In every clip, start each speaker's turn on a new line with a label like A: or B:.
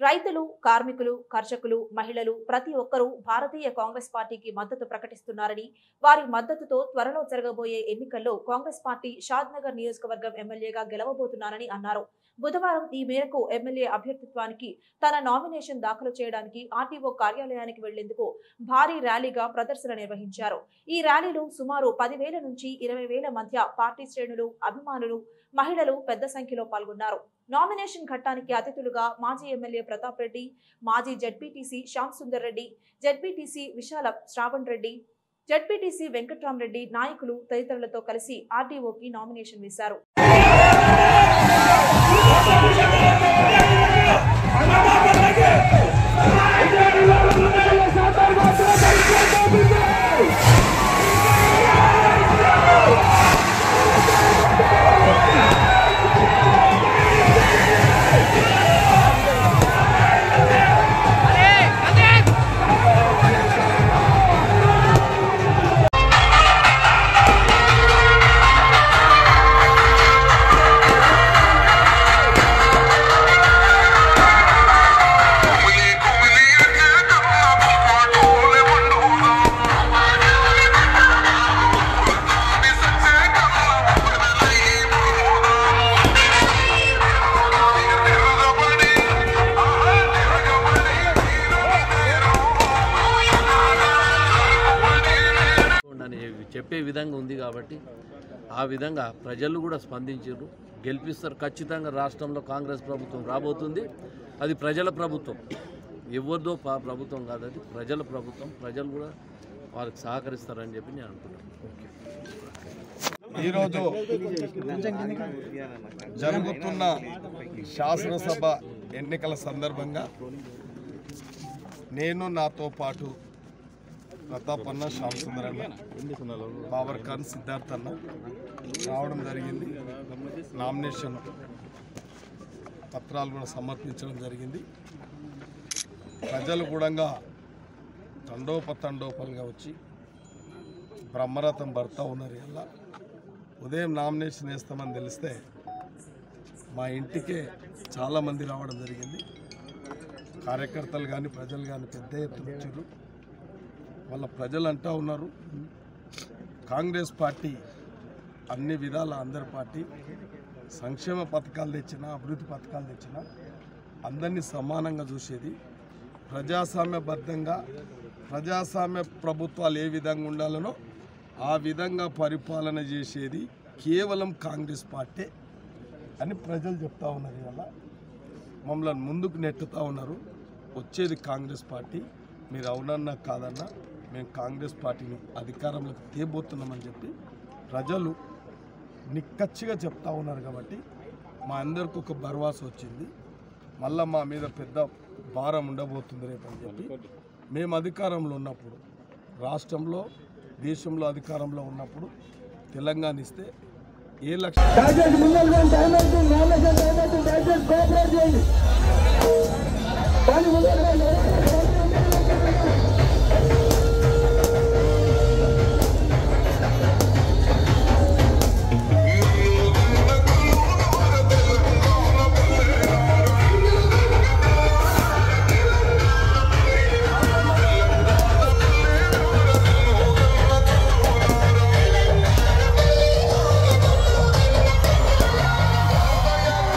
A: రైతులు కార్మికులు కర్షకులు మహిళలు ప్రతి ఒక్కరూ భారతీయ కాంగ్రెస్ పార్టీకి మద్దతు ప్రకటిస్తున్నారని వారి మద్దతుతో త్వరలో జరగబోయే ఎన్నికల్లో కాంగ్రెస్ పార్టీ షాద్నగర్ నియోజకవర్గం ఎమ్మెల్యేగా గెలవబోతున్నారని అన్నారు బుధవారం ఈ మేరకు ఎమ్మెల్యే అభ్యర్థిత్వానికి తన నామినేషన్ దాఖలు చేయడానికి ఆర్టీఓ కార్యాలయానికి వెళ్లేందుకు భారీ ర్యాలీగా ప్రదర్శన నిర్వహించారు ఈ ర్యాలీలో సుమారు పదివేల నుంచి ఇరవై వేల మధ్య పార్టీ శ్రేణులు అభిమానులు మహిళలు పెద్ద సంఖ్యలో పాల్గొన్నారు నామినేషన్ ఘట్టానికి అతిథులుగా మాజీ ఎమ్మెల్యే ప్రతాప్ రెడ్డి మాజీ ZPTC Shyam Sundar Reddy ZPTC Vishala Shravan Reddy ZPTC Venkatramareddy నాయకులు తదితరులతో కలిసి ఆర్డీఓకి నామినేషన్ వేశారు
B: కుమిలి కుమిలి ఎక్కడన్నా పాటోలే వండునా నీ సచ్చే కన్నా పడలై పోదాము తిరగబడి ఆహా తిరగబడి
C: అని చెప్పే విధంగా ఉంది కాబట్టి ఆ విధంగా ప్రజలు కూడా స్పందించారు గెలిపిస్తారు ఖచ్చితంగా రాష్ట్రంలో కాంగ్రెస్ ప్రభుత్వం రాబోతుంది అది ప్రజల ప్రభుత్వం ఎవరిదో పా- ప్రభుత్వం కాదు అది ప్రజల ప్రభుత్వం ప్రజలు కూడా వారికి సహకరిస్తారని చెప్పి నేను అనుకుంటున్నాను
D: ఈరోజు జరుగుతున్న శాసనసభ ఎన్నికల సందర్భంగా నేను నాతో పాటు ప్రతాప్ అన్న శ్యామ్ సుందర్ అన్న బాబర్ ఖాన్ సిద్ధార్థ్ అన్న రావడం జరిగింది నామినేషన్ పత్రాలు కూడా సమర్పించడం జరిగింది ప్రజలు కూడా తండోపతండోపలుగా వచ్చి బ్రహ్మరథం భర్త ఉన్నారు ఇలా ఉదయం నామినేషన్ వేస్తామని తెలిస్తే మా ఇంటికే చాలామంది రావడం జరిగింది కార్యకర్తలు కానీ ప్రజలు కానీ పెద్ద ఎత్తున వచ్చారు వాళ్ళ ప్రజలు అంటా ఉన్నారు కాంగ్రెస్ పార్టీ అన్ని విధాల అందరి పార్టీ సంక్షేమ పథకాలు తెచ్చినా అభివృద్ధి పథకాలు తెచ్చినా అందరినీ సమానంగా చూసేది ప్రజాస్వామ్యబద్ధంగా ప్రజాస్వామ్య ప్రభుత్వాలు ఏ విధంగా ఉండాలనో ఆ విధంగా పరిపాలన చేసేది కేవలం కాంగ్రెస్ పార్టీ అని ప్రజలు చెప్తా ఉన్నారు ఇవాళ మమ్మల్ని ముందుకు నెట్టుతూ ఉన్నారు వచ్చేది కాంగ్రెస్ పార్టీ మీరు అవునన్నా కాదన్నా మేము కాంగ్రెస్ పార్టీని అధికారంలోకి తేబోతున్నామని చెప్పి ప్రజలు నిక్కచ్చిగా చెప్తా ఉన్నారు కాబట్టి మా అందరికి ఒక భరవాస వచ్చింది మళ్ళా మా మీద పెద్ద భారం ఉండబోతుంది రేపు అని చెప్పి మేము అధికారంలో ఉన్నప్పుడు రాష్ట్రంలో దేశంలో అధికారంలో ఉన్నప్పుడు తెలంగాణ ఇస్తే ఏ లక్ష్యం
E: దయచేసి ముందర టైం అవుతుంది నామినేషన్ టైం అవుతుంది దయచేసి కోఆపరేట్ చేయండి కానీ ముందర
B: నీ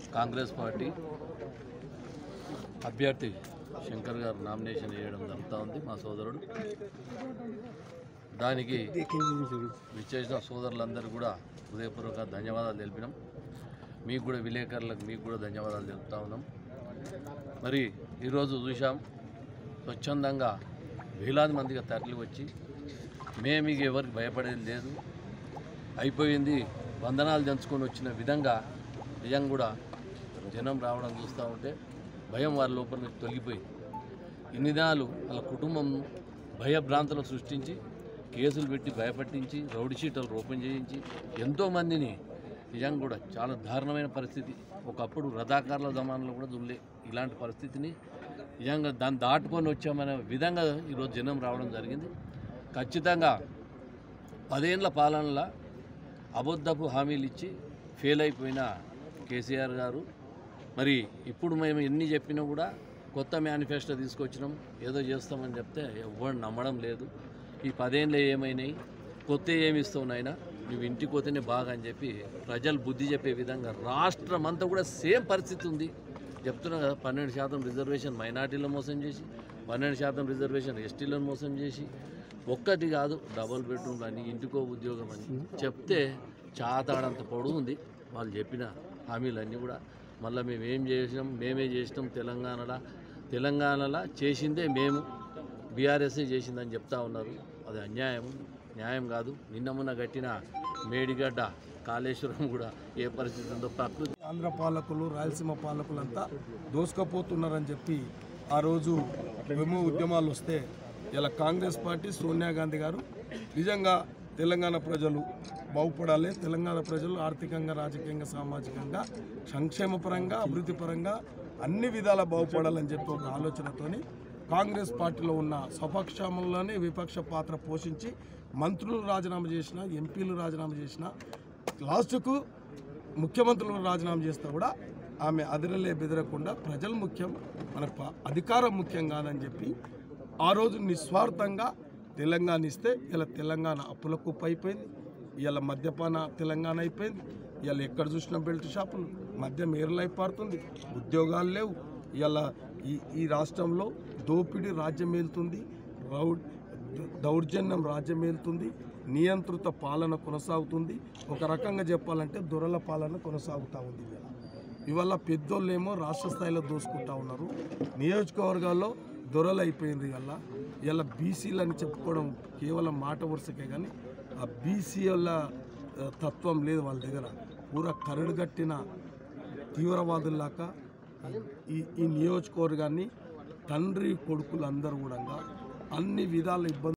C: కాంగ్రెస్ పార్టీ అభ్యర్థి శంకర్ గారు నామినేషన్ వేయడం జరుగుతూ ఉంది మా సోదరుడు దానికి విచ్చేసిన సోదరులందరూ కూడా హృదయపూర్వక ధన్యవాదాలు తెలిపినాం మీకు కూడా విలేకరులకు మీకు కూడా ధన్యవాదాలు తెలుపుతా ఉన్నాం మరి ఈరోజు చూసాం స్వచ్ఛందంగా వేలాది మందిగా తరలి వచ్చి మేము ఇక ఎవరికి భయపడేది లేదు అయిపోయింది వందనాలు దంచుకొని వచ్చిన విధంగా నిజం కూడా జనం రావడం చూస్తూ ఉంటే భయం వారి లోపల నుంచి తొలగిపోయింది ఇన్ని దినాలు వాళ్ళ కుటుంబం భయభ్రాంతులు సృష్టించి కేసులు పెట్టి భయపట్టించి రౌడీ షీటలు ఓపెన్ చేయించి ఎంతోమందిని నిజంగా కూడా చాలా దారుణమైన పరిస్థితి ఒకప్పుడు రథాకారుల జమానాలో కూడా దుల్లే ఇలాంటి పరిస్థితిని నిజంగా దాన్ని దాటుకొని వచ్చామనే విధంగా ఈరోజు జనం రావడం జరిగింది ఖచ్చితంగా పదేళ్ల పాలనలో అబద్ధపు హామీలు ఇచ్చి ఫెయిల్ అయిపోయిన కేసీఆర్ గారు మరి ఇప్పుడు మేము ఎన్ని చెప్పినా కూడా కొత్త మేనిఫెస్టో తీసుకొచ్చినాం ఏదో చేస్తామని చెప్తే ఎవ్వరు నమ్మడం లేదు ఈ పదేళ్ళు ఏమైనాయి కొత్త ఏమి ఇస్తావు నాయనా నువ్వు ఇంటికి పోతేనే బాగా అని చెప్పి ప్రజలు బుద్ధి చెప్పే విధంగా రాష్ట్రం అంతా కూడా సేమ్ పరిస్థితి ఉంది చెప్తున్నాం కదా పన్నెండు శాతం రిజర్వేషన్ మైనార్టీలో మోసం చేసి పన్నెండు శాతం రిజర్వేషన్ ఎస్టీలను మోసం చేసి ఒక్కటి కాదు డబుల్ బెడ్రూమ్ అని ఇంటికో ఉద్యోగం అని చెప్తే చాతాడంత పొడవు ఉంది వాళ్ళు చెప్పిన హామీలన్నీ కూడా మళ్ళీ మేము ఏం చేసినాం మేమే చేసినాం తెలంగాణలో తెలంగాణలో చేసిందే మేము బీఆర్ఎస్ఏ చేసిందని చెప్తా ఉన్నారు అది అన్యాయం న్యాయం కాదు నిన్న మొన్న కట్టిన మేడిగడ్డ కాళేశ్వరం కూడా ఏ పరిస్థితి ఉందో ప్రకృతి
D: ఆంధ్ర పాలకులు రాయలసీమ పాలకులంతా దోసుకపోతున్నారని చెప్పి ఆ రోజు మేము ఉద్యమాలు వస్తే ఇలా కాంగ్రెస్ పార్టీ సోనియా గాంధీ గారు నిజంగా తెలంగాణ ప్రజలు బాగుపడాలి తెలంగాణ ప్రజలు ఆర్థికంగా రాజకీయంగా సామాజికంగా సంక్షేమపరంగా అభివృద్ధి పరంగా అన్ని విధాలా బాగుపడాలని చెప్పి ఒక ఆలోచనతోని కాంగ్రెస్ పార్టీలో ఉన్న స్వపక్షంలోనే విపక్ష పాత్ర పోషించి మంత్రులు రాజీనామా చేసిన ఎంపీలు రాజీనామా చేసిన లాస్ట్కు ముఖ్యమంత్రులు రాజీనామా చేస్తే కూడా ఆమె అదిరలే బెదరకుండా ప్రజలు ముఖ్యం మన ప- అధికారం ముఖ్యం కాదని చెప్పి ఆ రోజు నిస్వార్థంగా తెలంగాణ ఇస్తే ఇలా తెలంగాణ అప్పుల కుప్ప అయిపోయింది ఇలా మద్యపాన తెలంగాణ అయిపోయింది ఇలా ఎక్కడ చూసినా బెల్ట్ షాపులు మద్యం ఏర్లై పారుతుంది ఉద్యోగాలు లేవు ఇలా ఈ ఈ రాష్ట్రంలో దోపిడీ రాజ్యం ఏలుతుంది రౌడ్ దౌర్జన్యం రాజ్యం ఏలుతుంది నియంత్రిత పాలన కొనసాగుతుంది ఒక రకంగా చెప్పాలంటే దొరల పాలన కొనసాగుతూ ఉంది ఇవాళ ఇవాళ పెద్దోళ్ళేమో రాష్ట్ర స్థాయిలో దోసుకుంటా ఉన్నారు నియోజకవర్గాల్లో దొరలు అయిపోయింది ఇవాళ ఇలా బీసీలు అని చెప్పుకోవడం కేవలం మాట వరుసకే కానీ ఆ బీసీల తత్వం లేదు వాళ్ళ దగ్గర పూర కరడుగట్టిన తీవ్రవాదుల్లాగా ఈ ఈ నియోజకవర్గాన్ని తండ్రి కొడుకులు అందరూ కూడా అన్ని విధాల ఇబ్బంది